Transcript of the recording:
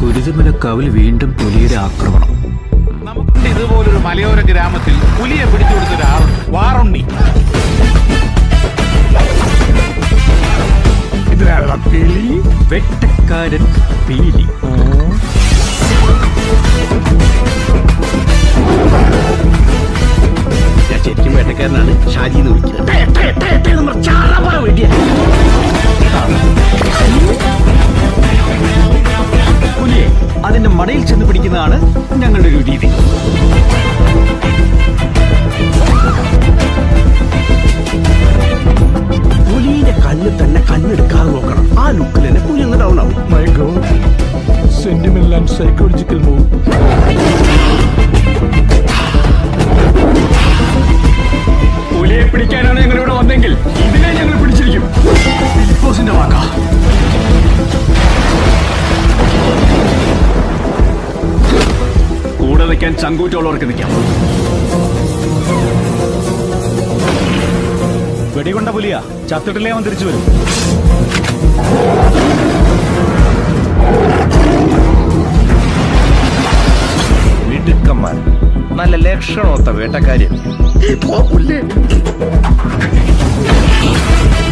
കുരുതിമലക്കാവിൽ വീണ്ടും പുലിയുടെ ആക്രമണം നമുക്ക് ഇതുപോലൊരു മലയോര ഗ്രാമത്തിൽ പുലിയെ പിടിച്ചു കൊടുത്ത ഒരാളുണ്ട് വാറുണ്ണി വെട്ടക്കാരൻ പീലി ഞാൻ ശരിക്കും വേട്ടക്കാരനാണ് ഷാജി എന്ന് വിളിക്കുന്നത് പുലിയെ അതിന്റെ മടയിൽ ചെന്ന് പിടിക്കുന്നതാണ് ഞങ്ങളുടെ ഒരു രീതി പുലിയുടെ കണ്ണ് തന്നെ കണ്ണെടുക്കാതെ നോക്കണം ആ ലുക്കിൽ തന്നെ പുലി ഒന്ന് ഡൗൺ ആവും My God. Sentimental and psychological move. പുലിയെ പിടിക്കാനാണ് ഞങ്ങൾ ഇവിടെ വന്നെങ്കിൽ ഇതിനെ ഞങ്ങൾ പിടിച്ചിരിക്കും ബിഗ് വാക്കാ കൂടെ നിൽക്കാൻ ചങ്കൂറ്റുള്ളവർക്ക് നിൽക്കാം വെടികൊണ്ട പുലിയാ ചത്തിട്ടില്ലേ അവൻ തിരിച്ചു വരും മിടുക്കന്മാർ നല്ല ലക്ഷണമൊത്ത വേട്ടക്കാരി പോ പുല്ലേ